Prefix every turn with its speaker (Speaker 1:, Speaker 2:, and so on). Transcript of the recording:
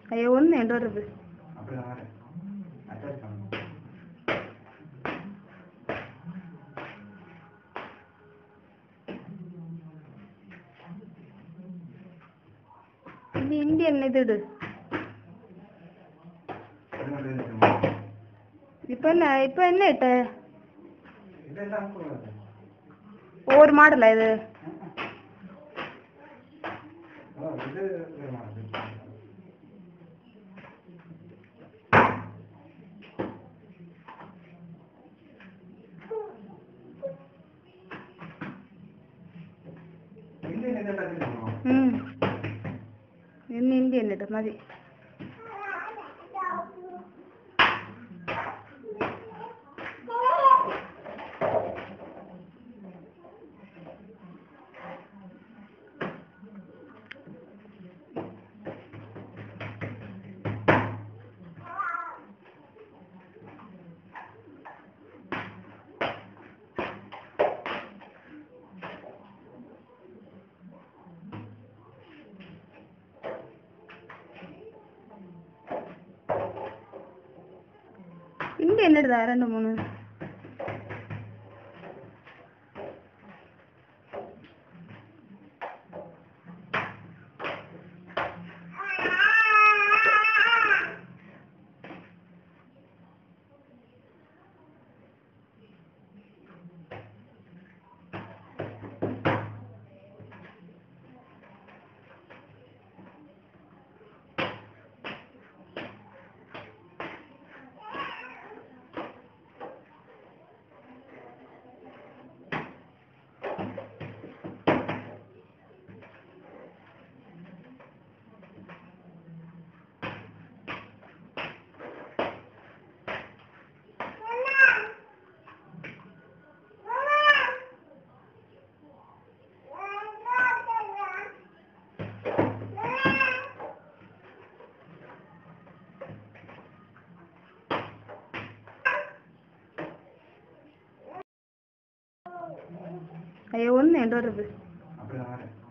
Speaker 1: ஐயோ ஒன்று எண்டு வருது
Speaker 2: அப்படிதான் வரேன் அட்டாச் பண்ணணும்
Speaker 1: இது இந்தியன் இது இடு
Speaker 2: பதினொன்று நிமிஷமா?
Speaker 1: இப்போ என்ன இப்போ என்ன இட்ட
Speaker 2: இதெல்லாம் கூடாது
Speaker 1: ஒவ்வொரு மாடலா இது
Speaker 2: ஓ இது வேணுமா? இது. இந்தியன் இதெல்லாம் தெரியுமா?
Speaker 1: ம் என்ன இந்தியன் இடு மதி இந்தியன் இடுதா ரெண்டு மூணு ஐயோ ஒன்று எண்டு வருது
Speaker 2: அப்படிதான் வரேன்